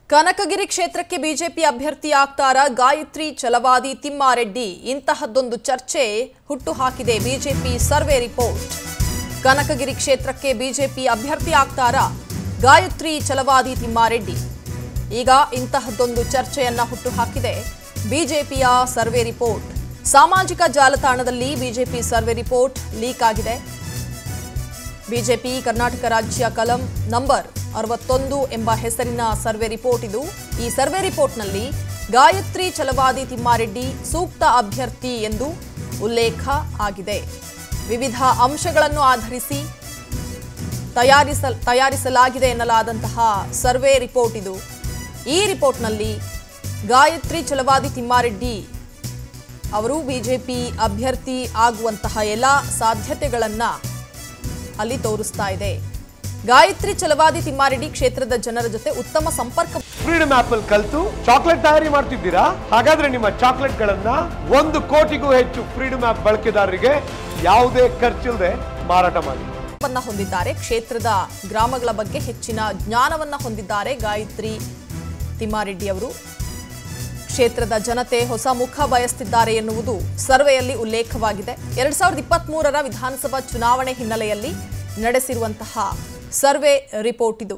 ಕನಕಗಿರಿ ಕ್ಷೇತ್ರಕ್ಕೆ ಬಿಜೆಪಿ ಅಭ್ಯರ್ಥಿ ಆಗ್ತಾರ ಗಾಯತ್ರಿ ಛಲವಾದಿ ತಿಮ್ಮಾರೆಡ್ಡಿ ಇಂತಹದ್ದೊಂದು ಚರ್ಚೆ ಹುಟ್ಟು ಹಾಕಿದೆ ಬಿಜೆಪಿ ಸರ್ವೆ ರಿಪೋರ್ಟ್ ಕನಕಗಿರಿ ಕ್ಷೇತ್ರಕ್ಕೆ ಬಿಜೆಪಿ ಅಭ್ಯರ್ಥಿ ಆಗ್ತಾರ ಗಾಯತ್ರಿ ಛಲವಾದಿ ತಿಮ್ಮಾರೆಡ್ಡಿ ಈಗ ಇಂತಹದ್ದೊಂದು ಚರ್ಚೆಯನ್ನ ಹುಟ್ಟು ಹಾಕಿದೆ ಬಿಜೆಪಿಯ ಸರ್ವೆ ರಿಪೋರ್ಟ್ ಸಾಮಾಜಿಕ ಜಾಲತಾಣದಲ್ಲಿ ಬಿಜೆಪಿ ಸರ್ವೆ ರಿಪೋರ್ಟ್ ಲೀಕ್ ಆಗಿದೆ ಬಿಜೆಪಿ ಕರ್ನಾಟಕ ರಾಜ್ಯ ಕಲಂ ನಂಬರ್ ಅರವತ್ತೊಂದು ಎಂಬ ಹೆಸರಿನ ಸರ್ವೆ ರಿಪೋರ್ಟ್ ಇದು ಈ ಸರ್ವೆ ರಿಪೋರ್ಟ್ನಲ್ಲಿ ಗಾಯತ್ರಿ ಛಲವಾದಿ ತಿಮ್ಮಾರೆಡ್ಡಿ ಸೂಕ್ತ ಅಭ್ಯರ್ಥಿ ಎಂದು ಉಲ್ಲೇಖ ಆಗಿದೆ ವಿವಿಧ ಅಂಶಗಳನ್ನು ಆಧರಿಸಿ ತಯಾರಿಸಲ್ ತಯಾರಿಸಲಾಗಿದೆ ಎನ್ನಲಾದಂತಹ ಸರ್ವೆ ರಿಪೋರ್ಟ್ ಇದು ಈ ರಿಪೋರ್ಟ್ನಲ್ಲಿ ಗಾಯತ್ರಿ ಛಲವಾದಿ ತಿಮ್ಮಾರೆಡ್ಡಿ ಅವರು ಬಿಜೆಪಿ ಅಭ್ಯರ್ಥಿ ಆಗುವಂತಹ ಎಲ್ಲ ಸಾಧ್ಯತೆಗಳನ್ನು ಅಲ್ಲಿ ತೋರಿಸ್ತಾ ಇದೆ ಗಾಯತ್ರಿ ಛಲವಾದಿ ತಿಮ್ಮಾರೆಡ್ಡಿ ಕ್ಷೇತ್ರದ ಜನರ ಜೊತೆ ಉತ್ತಮ ಸಂಪರ್ಕ ಫ್ರೀಡಮ್ ಆಪ್ ಅಲ್ಲಿ ಕಲ್ತು ಚಾಕ್ಲೇಟ್ ತಯಾರಿ ಮಾಡ್ತಿದ್ದೀರಾ ಹಾಗಾದ್ರೆ ನಿಮ್ಮ ಚಾಕ್ಲೇಟ್ ಗಳನ್ನ ಒಂದು ಕೋಟಿಗೂ ಹೆಚ್ಚು ಫ್ರೀಡಮ್ ಆಪ್ ಬಳಕೆದಾರರಿಗೆ ಯಾವುದೇ ಖರ್ಚಿಲ್ಲದೆ ಮಾರಾಟ ಮಾಡಿ ವನ್ನ ಹೊಂದಿದ್ದಾರೆ ಕ್ಷೇತ್ರದ ಗ್ರಾಮಗಳ ಬಗ್ಗೆ ಹೆಚ್ಚಿನ ಜ್ಞಾನವನ್ನ ಹೊಂದಿದ್ದಾರೆ ಗಾಯತ್ರಿ ತಿಮ್ಮಾರೆಡ್ಡಿ ಅವರು ಕ್ಷೇತ್ರದ ಜನತೆ ಹೊಸ ಮುಖ ಬಯಸ್ತಿದ್ದಾರೆ ಎನ್ನುವುದು ಸರ್ವೆಯಲ್ಲಿ ಉಲ್ಲೇಖವಾಗಿದೆ ಎರಡ್ ಸಾವಿರದ ಇಪ್ಪತ್ತ್ ಮೂರರ ವಿಧಾನಸಭಾ ಚುನಾವಣೆ ಹಿನ್ನೆಲೆಯಲ್ಲಿ ನಡೆಸಿರುವಂತಹ ಸರ್ವೆ ರಿಪೋರ್ಟ್ ಇದು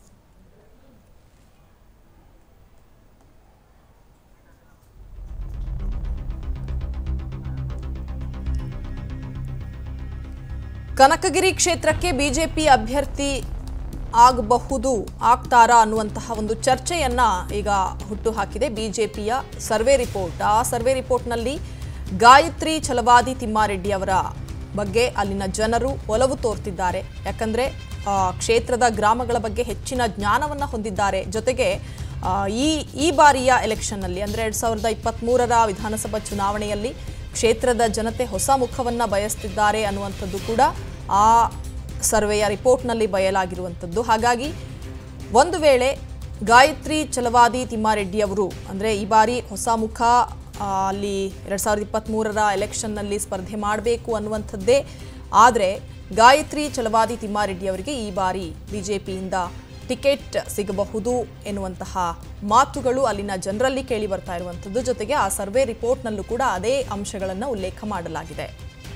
ಕನಕಗಿರಿ ಕ್ಷೇತ್ರಕ್ಕೆ ಬಿಜೆಪಿ ಅಭ್ಯರ್ಥಿ ಆಗಬಹುದು ಆಗ್ತಾರಾ ಅನ್ನುವಂತಹ ಒಂದು ಚರ್ಚೆಯನ್ನ ಈಗ ಹುಟ್ಟು ಹಾಕಿದೆ ಬಿಜೆಪಿಯ ಸರ್ವೆ ರಿಪೋರ್ಟ್ ಆ ಸರ್ವೆ ರಿಪೋರ್ಟ್ನಲ್ಲಿ ಗಾಯತ್ರಿ ಛಲವಾದಿ ತಿಮ್ಮಾರೆಡ್ಡಿ ಅವರ ಬಗ್ಗೆ ಅಲ್ಲಿನ ಜನರು ಒಲವು ತೋರ್ತಿದ್ದಾರೆ ಯಾಕಂದ್ರೆ ಆ, ಕ್ಷೇತ್ರದ ಗ್ರಾಮಗಳ ಬಗ್ಗೆ ಹೆಚ್ಚಿನ ಜ್ಞಾನವನ್ನ ಹೊಂದಿದ್ದಾರೆ ಜೊತೆಗೆ ಆ, ಈ ಈ ಬಾರಿಯ ಎಲೆಕ್ಷನ್ನಲ್ಲಿ ಅಂದರೆ ಎರಡು ಸಾವಿರದ ಇಪ್ಪತ್ತ್ಮೂರರ ವಿಧಾನಸಭಾ ಚುನಾವಣೆಯಲ್ಲಿ ಕ್ಷೇತ್ರದ ಜನತೆ ಹೊಸ ಮುಖವನ್ನ ಬಯಸ್ತಿದ್ದಾರೆ ಅನ್ನುವಂಥದ್ದು ಕೂಡ ಆ ಸರ್ವೆಯ ರಿಪೋರ್ಟ್ನಲ್ಲಿ ಬಯಲಾಗಿರುವಂಥದ್ದು ಹಾಗಾಗಿ ಒಂದು ವೇಳೆ ಗಾಯತ್ರಿ ಛಲವಾದಿ ತಿಮ್ಮಾರೆಡ್ಡಿ ಅವರು ಅಂದರೆ ಈ ಬಾರಿ ಹೊಸ ಮುಖ ಆ, ಅಲ್ಲಿ ಎರಡು ಸಾವಿರದ ಇಪ್ಪತ್ತ್ಮೂರರ ಎಲೆಕ್ಷನ್ನಲ್ಲಿ ಸ್ಪರ್ಧೆ ಮಾಡಬೇಕು ಅನ್ನುವಂಥದ್ದೇ ಆದರೆ ಗಾಯತ್ರಿ ಛಲವಾದಿ ತಿಮ್ಮಾರೆಡ್ಡಿ ಅವರಿಗೆ ಈ ಬಾರಿ ಬಿಜೆಪಿಯಿಂದ ಟಿಕೆಟ್ ಸಿಗಬಹುದು ಎನ್ನುವಂತಹ ಮಾತುಗಳು ಅಲ್ಲಿನ ಜನರಲ್ಲಿ ಕೇಳಿ ಬರ್ತಾ ಇರುವಂಥದ್ದು ಜೊತೆಗೆ ಆ ಸರ್ವೆ ರಿಪೋರ್ಟ್ನಲ್ಲೂ ಕೂಡ ಅದೇ ಅಂಶಗಳನ್ನು ಉಲ್ಲೇಖ ಮಾಡಲಾಗಿದೆ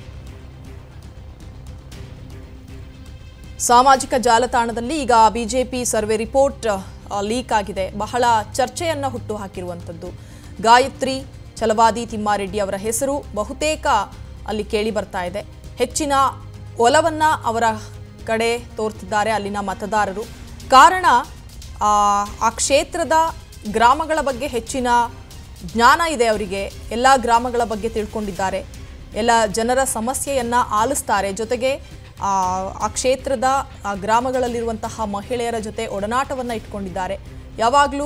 ಸಾಮಾಜಿಕ ಜಾಲತಾಣದಲ್ಲಿ ಈಗ ಬಿಜೆಪಿ ಸರ್ವೆ ರಿಪೋರ್ಟ್ ಲೀಕ್ ಆಗಿದೆ ಬಹಳ ಚರ್ಚೆಯನ್ನ ಹುಟ್ಟು ಹಾಕಿರುವಂಥದ್ದು ಗಾಯತ್ರಿ ಛಲವಾದಿ ತಿಮ್ಮಾರೆಡ್ಡಿ ಅವರ ಹೆಸರು ಬಹುತೇಕ ಅಲ್ಲಿ ಕೇಳಿ ಬರ್ತಾ ಇದೆ ಹೆಚ್ಚಿನ ಒಲವನ್ನ ಅವರ ಕಡೆ ತೋರ್ತಿದ್ದಾರೆ ಅಲ್ಲಿನ ಮತದಾರರು ಕಾರಣ ಆ ಆ ಕ್ಷೇತ್ರದ ಗ್ರಾಮಗಳ ಬಗ್ಗೆ ಹೆಚ್ಚಿನ ಜ್ಞಾನ ಇದೆ ಅವರಿಗೆ ಎಲ್ಲ ಗ್ರಾಮಗಳ ಬಗ್ಗೆ ತಿಳ್ಕೊಂಡಿದ್ದಾರೆ ಎಲ್ಲ ಜನರ ಸಮಸ್ಯೆಯನ್ನ ಆಲಿಸ್ತಾರೆ ಜೊತೆಗೆ ಆ ಆ ಕ್ಷೇತ್ರದ ಆ ಗ್ರಾಮಗಳಲ್ಲಿರುವಂತಹ ಮಹಿಳೆಯರ ಜೊತೆ ಒಡನಾಟವನ್ನು ಇಟ್ಕೊಂಡಿದ್ದಾರೆ ಯಾವಾಗಲೂ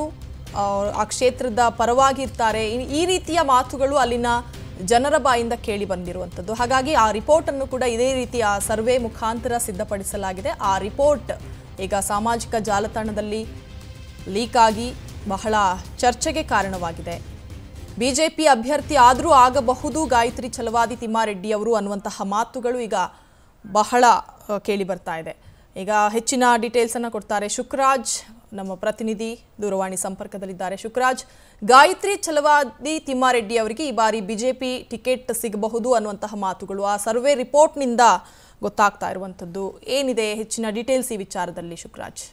ಆ ಕ್ಷೇತ್ರದ ಪರವಾಗಿ ಇರ್ತಾರೆ ಈ- ಈ ರೀತಿಯ ಮಾತುಗಳು ಅಲ್ಲಿನ ಜನರ ಬಾಯಿಂದ ಕೇಳಿ ಬಂದಿರುವಂಥದ್ದು ಹಾಗಾಗಿ ಆ ರಿಪೋರ್ಟನ್ನು ಕೂಡ ಇದೇ ರೀತಿಯ ಸರ್ವೆ ಮುಖಾಂತರ ಸಿದ್ಧಪಡಿಸಲಾಗಿದೆ ಆ ರಿಪೋರ್ಟ್ ಈಗ ಸಾಮಾಜಿಕ ಜಾಲತಾಣದಲ್ಲಿ ಲೀಕ್ ಆಗಿ ಬಹಳ ಚರ್ಚೆಗೆ ಕಾರಣವಾಗಿದೆ ಬಿಜೆಪಿ ಅಭ್ಯರ್ಥಿ ಆದರೂ ಆಗಬಹುದು ಗಾಯತ್ರಿ ಛಲವಾದಿ ತಿಮ್ಮಾರೆಡ್ಡಿ ಅವರು ಅನ್ನುವಂತಹ ಮಾತುಗಳು ಈಗ ಬಹಳ ಅ, ಕೇಳಿ ಬರ್ತಾ ಇದೆ ಈಗ ಹೆಚ್ಚಿನ ಡೀಟೇಲ್ಸ್ ಅನ್ನ ಕೊಡ್ತಾರೆ ಶುಕ್ರಾಜ್ ನಮ್ಮ ಪ್ರತಿನಿಧಿ ದೂರವಾಣಿ ಸಂಪರ್ಕದಲ್ಲಿದ್ದಾರೆ ಶುಕ್ರಾಜ್ ಗಾಯತ್ರಿ ಛಲವಾದಿ ತಿಮ್ಮಾರೆಡ್ಡಿ ಅವರಿಗೆ ಈ ಬಾರಿ ಬಿಜೆಪಿ ಟಿಕೆಟ್ ಸಿಗಬಹುದು ಅನ್ನುವಂತಹ ಮಾತುಗಳು ಆ ಸರ್ವೆ ರಿಪೋರ್ಟ್ನಿಂದ ಗೊತ್ತಾಗ್ತಾ ಇರುವಂಥದ್ದು ಏನಿದೆ ಹೆಚ್ಚಿನ ಡೀಟೇಲ್ಸ್ ಈ ವಿಚಾರದಲ್ಲಿ ಶುಕ್ರಾಜ್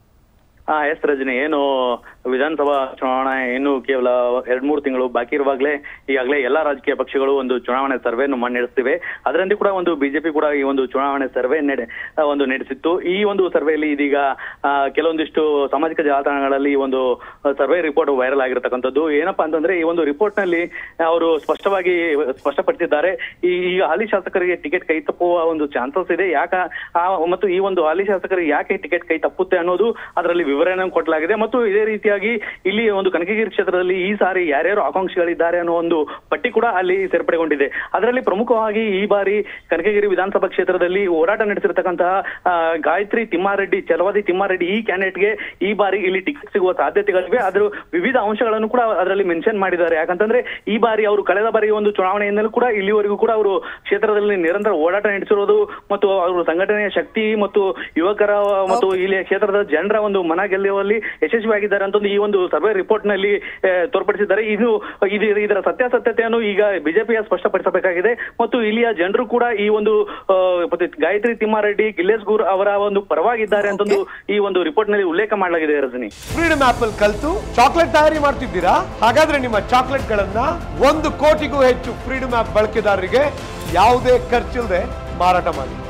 ಹಾ ಎಸ್ ರಜನಿ ಏನು ವಿಧಾನಸಭಾ ಚುನಾವಣೆ ಇನ್ನು ಕೇವಲ ಎರಡ್ ಮೂರು ತಿಂಗಳು ಬಾಕಿ ಇರುವಾಗಲೇ ಈಗಾಗಲೇ ಎಲ್ಲಾ ರಾಜಕೀಯ ಪಕ್ಷಗಳು ಒಂದು ಚುನಾವಣೆ ಸರ್ವೆಯನ್ನು ಮಾಡಿ ನಡೆಸ್ತಿವೆ ಅದರಂತೆ ಕೂಡ ಒಂದು ಬಿಜೆಪಿ ಕೂಡ ಈ ಒಂದು ಚುನಾವಣೆ ಸರ್ವೆ ನಡೆ ಆ, ಒಂದು ನಡೆಸಿತ್ತು ಈ ಒಂದು ಸರ್ವೆಯಲ್ಲಿ ಇದೀಗ ಆ, ಕೆಲವೊಂದಿಷ್ಟು ಸಾಮಾಜಿಕ ಜಾಲತಾಣಗಳಲ್ಲಿ ಈ ಒಂದು ಸರ್ವೆ ರಿಪೋರ್ಟ್ ವೈರಲ್ ಆಗಿರತಕ್ಕಂಥದ್ದು ಏನಪ್ಪಾ ಅಂತಂದ್ರೆ ಈ ಒಂದು ರಿಪೋರ್ಟ್ ನಲ್ಲಿ ಅವರು ಸ್ಪಷ್ಟವಾಗಿ ಸ್ಪಷ್ಟಪಡಿಸಿದ್ದಾರೆ ಈ ಈಗ ಹಾಲಿ ಶಾಸಕರಿಗೆ ಟಿಕೆಟ್ ಕೈ ತಪ್ಪುವ ಒಂದು ಚಾನ್ಸಸ್ ಇದೆ ಯಾಕ ಆ, ಮತ್ತು ಈ ಒಂದು ಹಾಲಿ ಶಾಸಕರಿಗೆ ಯಾಕೆ ಟಿಕೆಟ್ ಕೈ ತಪ್ಪುತ್ತೆ ಅನ್ನೋದು ಅದರಲ್ಲಿ ವಿವರಣೆ ಕೊಡಲಾಗಿದೆ ಮತ್ತು ಇದೇ ರೀತಿಯಾಗಿ ಇಲ್ಲಿ ಒಂದು ಕನಕಗಿರಿ ಕ್ಷೇತ್ರದಲ್ಲಿ ಈ ಸಾರಿ ಯಾರ್ಯಾರು ಆಕಾಂಕ್ಷಿಗಳಿದ್ದಾರೆ ಅನ್ನೋ ಒಂದು ಪಟ್ಟಿ ಕೂಡ ಅಲ್ಲಿ ಸೇರ್ಪಡೆಗೊಂಡಿದೆ ಅದರಲ್ಲಿ ಪ್ರಮುಖವಾಗಿ ಈ ಬಾರಿ ಕನಕಗಿರಿ ವಿಧಾನಸಭಾ ಕ್ಷೇತ್ರದಲ್ಲಿ ಹೋರಾಟ ನಡೆಸಿರ್ತಕ್ಕಂತಹ ಆ, ಗಾಯತ್ರಿ ತಿಮ್ಮಾರೆಡ್ಡಿ ಚಲವಾದಿ ತಿಮ್ಮಾರೆಡ್ಡಿ ಈ ಕ್ಯಾಂಡಿಡೇಟ್ಗೆ ಈ ಬಾರಿ ಇಲ್ಲಿ ಟಿಕೆಟ್ ಸಿಗುವ ಸಾಧ್ಯತೆಗಳಿವೆ ಅದರ ವಿವಿಧ ಅಂಶಗಳನ್ನು ಕೂಡ ಅದರಲ್ಲಿ ಮೆನ್ಷನ್ ಮಾಡಿದ್ದಾರೆ ಯಾಕಂತಂದ್ರೆ ಈ ಬಾರಿ ಅವರು ಕಳೆದ ಬಾರಿ ಒಂದು ಚುನಾವಣೆಯಿಂದಲೂ ಕೂಡ ಇಲ್ಲಿವರೆಗೂ ಕೂಡ ಅವರು ಕ್ಷೇತ್ರದಲ್ಲಿ ನಿರಂತರ ಹೋರಾಟ ನಡೆಸಿರೋದು ಮತ್ತು ಅವರು ಸಂಘಟನೆಯ ಶಕ್ತಿ ಮತ್ತು ಯುವಕರ ಮತ್ತು ಇಲ್ಲಿ ಕ್ಷೇತ್ರದ ಜನರ ಒಂದು ಮನ ಗೆಲ್ಲುವಲ್ಲಿ ಯಶಸ್ವಿಯಾಗಿದ್ದಾರೆ ಅಂತ ಒಂದು ಈ ಒಂದು ಸರ್ವೆ ರಿಪೋರ್ಟ್ ನಲ್ಲಿ ಆ, ತೋರ್ಪಡಿಸಿದ್ದಾರೆ ಇದು ಇದು ಇದರ ಸತ್ಯಾಸತ್ಯತೆಯನ್ನು ಈಗ ಬಿಜೆಪಿಯ ಸ್ಪಷ್ಟಪಡಿಸಬೇಕಾಗಿದೆ ಮತ್ತು ಇಲ್ಲಿಯ ಜನರು ಕೂಡ ಈ ಒಂದು ಆ, ಮತ್ತೆ ಗಾಯತ್ರಿ ತಿಮ್ಮಾರೆಡ್ಡಿ ಗಿಲ್ಲೇಸ್ಗೂರ್ ಅವರ ಒಂದು ಪರವಾಗಿದ್ದಾರೆ ಅಂತ ಒಂದು ಈ ಒಂದು ರಿಪೋರ್ಟ್ ನಲ್ಲಿ ಉಲ್ಲೇಖ ಮಾಡಲಾಗಿದೆ ರಜನಿ ಫ್ರೀಡಮ್ ಆಪ್ ಅಲ್ಲಿ ಕಲ್ತು ಚಾಕ್ಲೇಟ್ ತಯಾರಿ ಮಾಡ್ತಿದ್ದೀರಾ ಹಾಗಾದ್ರೆ ನಿಮ್ಮ ಚಾಕ್ಲೇಟ್ ಗಳನ್ನ ಒಂದು ಕೋಟಿಗೂ ಹೆಚ್ಚು ಫ್ರೀಡಮ್ ಆಪ್ ಬಳಕೆದಾರರಿಗೆ ಯಾವುದೇ ಖರ್ಚಿಲ್ಲದೆ ಮಾರಾಟ ಮಾಡಿ